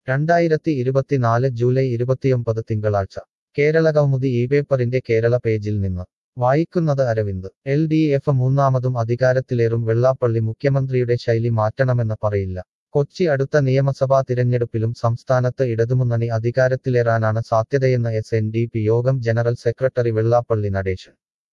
രണ്ടായിരത്തി ഇരുപത്തിനാല് ജൂലൈ ഇരുപത്തിയൊമ്പത് തിങ്കളാഴ്ച കേരള കൗമുദി ഈ പേപ്പറിന്റെ കേരള പേജിൽ നിന്ന് വായിക്കുന്നത് അരവിന്ദ് എൽ ഡി എഫ് മൂന്നാമതും അധികാരത്തിലേറും വെള്ളാപ്പള്ളി മുഖ്യമന്ത്രിയുടെ ശൈലി മാറ്റണമെന്ന് പറയില്ല കൊച്ചി അടുത്ത നിയമസഭാ തിരഞ്ഞെടുപ്പിലും സംസ്ഥാനത്ത് ഇടതുമുന്നണി അധികാരത്തിലേറാനാണ് സാധ്യതയെന്ന് എസ് എൻ ഡി പി യോഗം ജനറൽ സെക്രട്ടറി വെള്ളാപ്പള്ളി നടേശൻ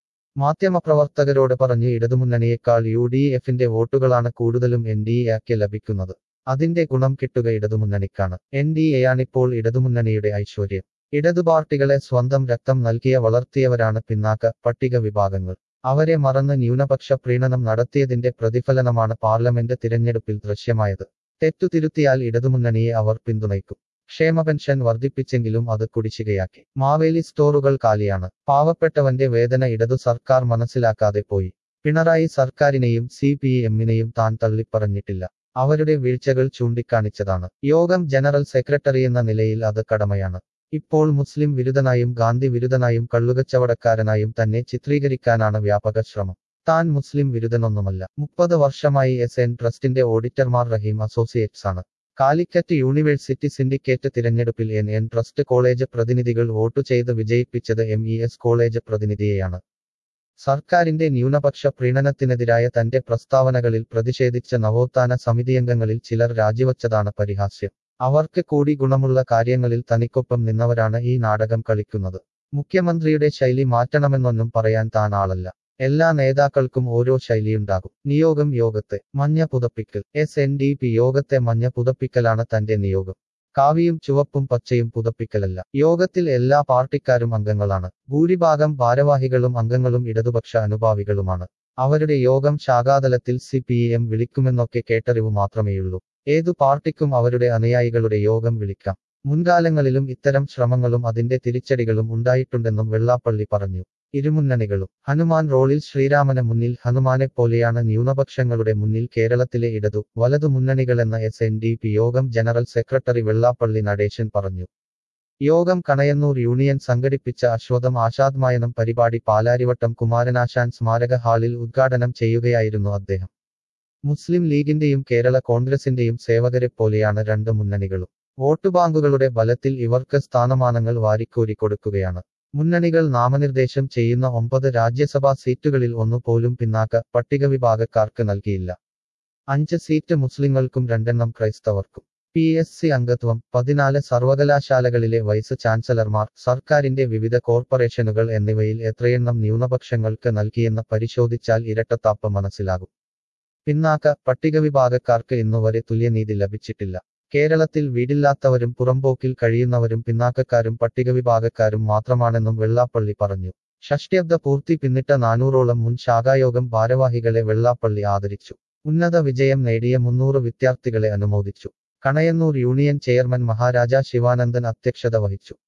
മാധ്യമപ്രവർത്തകരോട് പറഞ്ഞു ഇടതുമുന്നണിയേക്കാൾ യു ഡി എഫിന്റെ വോട്ടുകളാണ് കൂടുതലും എൻ ഡി എക്ക് ലഭിക്കുന്നത് അതിന്റെ ഗുണം കിട്ടുക ഇടതുമുന്നണിക്കാണ് എൻ ഡി എയാണിപ്പോൾ ഇടതുമുന്നണിയുടെ ഐശ്വര്യം ഇടതു പാർട്ടികളെ സ്വന്തം രക്തം നൽകിയ വളർത്തിയവരാണ് പിന്നാക്ക പട്ടിക വിഭാഗങ്ങൾ അവരെ മറന്ന് ന്യൂനപക്ഷ പ്രീണനം നടത്തിയതിന്റെ പ്രതിഫലനമാണ് പാർലമെന്റ് തിരഞ്ഞെടുപ്പിൽ ദൃശ്യമായത് തെറ്റു തിരുത്തിയാൽ ഇടതുമുന്നണിയെ അവർ പിന്തുണയ്ക്കും ക്ഷേമ പെൻഷൻ വർദ്ധിപ്പിച്ചെങ്കിലും അത് കുടിശ്ശികയാക്കി മാവേലി സ്റ്റോറുകൾ കാലിയാണ് പാവപ്പെട്ടവന്റെ വേദന ഇടതു സർക്കാർ മനസ്സിലാക്കാതെ പോയി പിണറായി സർക്കാരിനെയും സി പി എമ്മിനെയും താൻ തള്ളിപ്പറഞ്ഞിട്ടില്ല അവരുടെ വീഴ്ചകൾ ചൂണ്ടിക്കാണിച്ചതാണ് യോഗം ജനറൽ സെക്രട്ടറി എന്ന നിലയിൽ അത് കടമയാണ് ഇപ്പോൾ മുസ്ലിം വിരുദ്ധനായും ഗാന്ധി വിരുദ്ധനായും കള്ളുകച്ചവടക്കാരനായും തന്നെ ചിത്രീകരിക്കാനാണ് വ്യാപക ശ്രമം താൻ മുസ്ലിം വിരുദ്ധനൊന്നുമല്ല മുപ്പത് വർഷമായി എസ് എൻ ട്രസ്റ്റിന്റെ ഓഡിറ്റർമാർ റഹീം അസോസിയേറ്റ്സ് ആണ് കാലിക്കറ്റ് യൂണിവേഴ്സിറ്റി സിൻഡിക്കേറ്റ് തിരഞ്ഞെടുപ്പിൽ എൻ എൻ ട്രസ്റ്റ് കോളേജ് പ്രതിനിധികൾ വോട്ടു ചെയ്ത് വിജയിപ്പിച്ചത് എം ഇ എസ് കോളേജ് പ്രതിനിധിയെയാണ് സർക്കാരിന്റെ ന്യൂനപക്ഷ പ്രീണനത്തിനെതിരായ തന്റെ പ്രസ്താവനകളിൽ പ്രതിഷേധിച്ച നവോത്ഥാന സമിതിയംഗങ്ങളിൽ ചിലർ രാജിവച്ചതാണ് പരിഹാസ്യം അവർക്ക് കൂടി ഗുണമുള്ള കാര്യങ്ങളിൽ തനിക്കൊപ്പം നിന്നവരാണ് ഈ നാടകം കളിക്കുന്നത് മുഖ്യമന്ത്രിയുടെ ശൈലി മാറ്റണമെന്നൊന്നും പറയാൻ താൻ ആളല്ല എല്ലാ നേതാക്കൾക്കും ഓരോ ശൈലിയുണ്ടാകും നിയോഗം യോഗത്തെ മഞ്ഞ പുതപ്പിക്കൽ എസ് എൻ ഡി പി യോഗത്തെ മഞ്ഞ പുതപ്പിക്കലാണ് തന്റെ നിയോഗം കാവിയും ചുവപ്പും പച്ചയും പുതപ്പിക്കലല്ല യോഗത്തിൽ എല്ലാ പാർട്ടിക്കാരും അംഗങ്ങളാണ് ഭൂരിഭാഗം ഭാരവാഹികളും അംഗങ്ങളും ഇടതുപക്ഷ അനുഭാവികളുമാണ് അവരുടെ യോഗം ശാഖാതലത്തിൽ സി പി എം വിളിക്കുമെന്നൊക്കെ കേട്ടറിവ് മാത്രമേയുള്ളൂ ഏതു പാർട്ടിക്കും അവരുടെ അനുയായികളുടെ യോഗം വിളിക്കാം മുൻകാലങ്ങളിലും ഇത്തരം ശ്രമങ്ങളും അതിന്റെ തിരിച്ചടികളും ഉണ്ടായിട്ടുണ്ടെന്നും വെള്ളാപ്പള്ളി പറഞ്ഞു ഇരുമുന്നണികളും ഹനുമാൻ റോളിൽ ശ്രീരാമന് മുന്നിൽ ഹനുമാനെ പോലെയാണ് ന്യൂനപക്ഷങ്ങളുടെ മുന്നിൽ കേരളത്തിലെ ഇടതു വലതു മുന്നണികളെന്ന എസ് എൻ ഡി പി യോഗം ജനറൽ സെക്രട്ടറി വെള്ളാപ്പള്ളി നടേശൻ പറഞ്ഞു യോഗം കണയന്നൂർ യൂണിയൻ സംഘടിപ്പിച്ച അശ്വതം ആഷാദ്മായനം പരിപാടി പാലാരിവട്ടം കുമാരനാശാൻ സ്മാരക ഹാളിൽ ഉദ്ഘാടനം ചെയ്യുകയായിരുന്നു അദ്ദേഹം മുസ്ലിം ലീഗിന്റെയും കേരള കോൺഗ്രസിന്റെയും സേവകരെ പോലെയാണ് രണ്ട് മുന്നണികളും വോട്ട് ബാങ്കുകളുടെ ബലത്തിൽ ഇവർക്ക് സ്ഥാനമാനങ്ങൾ വാരിക്കോരി കൊടുക്കുകയാണ് മുന്നണികൾ നാമനിർദ്ദേശം ചെയ്യുന്ന ഒമ്പത് രാജ്യസഭാ സീറ്റുകളിൽ ഒന്നുപോലും പിന്നാക്ക പട്ടിക വിഭാഗക്കാർക്ക് നൽകിയില്ല അഞ്ച് സീറ്റ് മുസ്ലിങ്ങൾക്കും രണ്ടെണ്ണം ക്രൈസ്തവർക്കും പി എസ് സി അംഗത്വം പതിനാല് സർവകലാശാലകളിലെ വൈസ് ചാൻസലർമാർ സർക്കാരിന്റെ വിവിധ കോർപ്പറേഷനുകൾ എന്നിവയിൽ എത്രയെണ്ണം ന്യൂനപക്ഷങ്ങൾക്ക് നൽകിയെന്ന് പരിശോധിച്ചാൽ ഇരട്ടത്താപ്പ് മനസ്സിലാകും പിന്നാക്ക പട്ടിക വിഭാഗക്കാർക്ക് ഇന്നുവരെ തുല്യനീതി ലഭിച്ചിട്ടില്ല കേരളത്തിൽ വീടില്ലാത്തവരും പുറമ്പോക്കിൽ കഴിയുന്നവരും പിന്നാക്കക്കാരും പട്ടികവിഭാഗക്കാരും മാത്രമാണെന്നും വെള്ളാപ്പള്ളി പറഞ്ഞു ഷഷ്ട്യബ്ദ പൂർത്തി പിന്നിട്ട നാനൂറോളം മുൻ ശാഖായോഗം ഭാരവാഹികളെ വെള്ളാപ്പള്ളി ആദരിച്ചു ഉന്നത വിജയം നേടിയ മുന്നൂറ് വിദ്യാർത്ഥികളെ അനുമോദിച്ചു കണയന്നൂർ യൂണിയൻ ചെയർമാൻ മഹാരാജ ശിവാനന്ദൻ അധ്യക്ഷത വഹിച്ചു